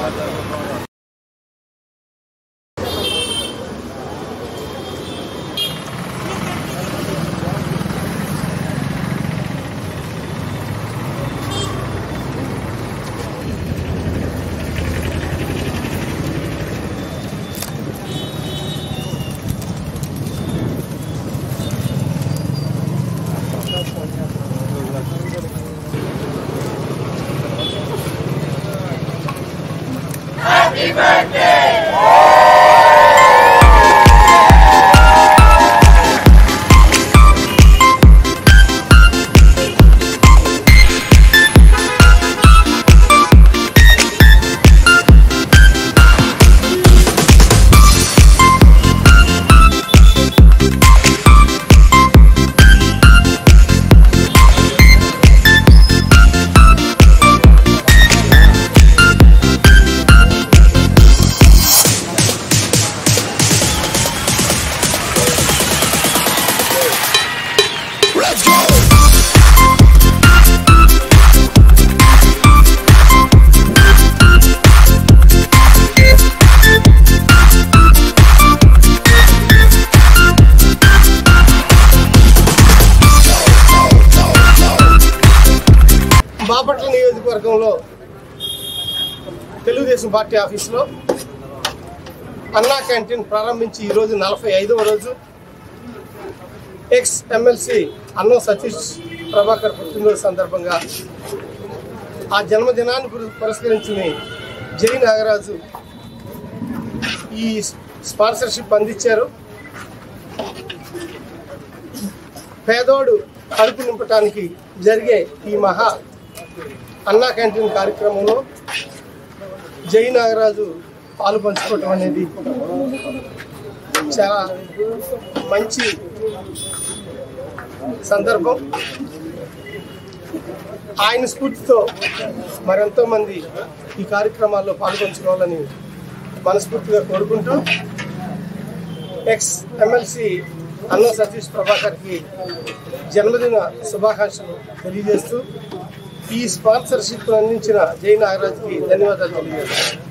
బాపట్ల నియోజకవర్గంలో తెలుగుదేశం పార్టీ ఆఫీసులో అన్నా క్యాంటీన్ ప్రారంభించి ఈరోజు నలభై ఐదవ రోజు ఎక్స్ ఎమ్మెల్సీ అన్నం సతీష్ ప్రభాకర్ పుట్టినరోజు సందర్భంగా ఆ జన్మదినాన్ని పుర- పురస్కరించుకుని జై నాగరాజు ఈ స్పాన్సర్షిప్ అందించారు పేదోడు కడుపు నింపటానికి జరిగే ఈ మహా అన్నా క్యాంటీన్ కార్యక్రమంలో జై నాగరాజు పాలు పంచుకోవటం అనేది చాలా మంచి సందర్భం ఆయన స్ఫూర్తితో మరెంతో మంది ఈ కార్యక్రమాల్లో పాల్గొంచుకోవాలని మనస్ఫూర్తిగా కోరుకుంటూ ఎక్స్ ఎమ్మెల్సీ అన్న సతీష్ ప్రభాకర్కి జన్మదిన శుభాకాంక్షలు తెలియజేస్తూ ఈ స్పాన్సర్షిప్ అందించిన జై నాగరాజ్కి ధన్యవాదాలు తెలియజేస్తాను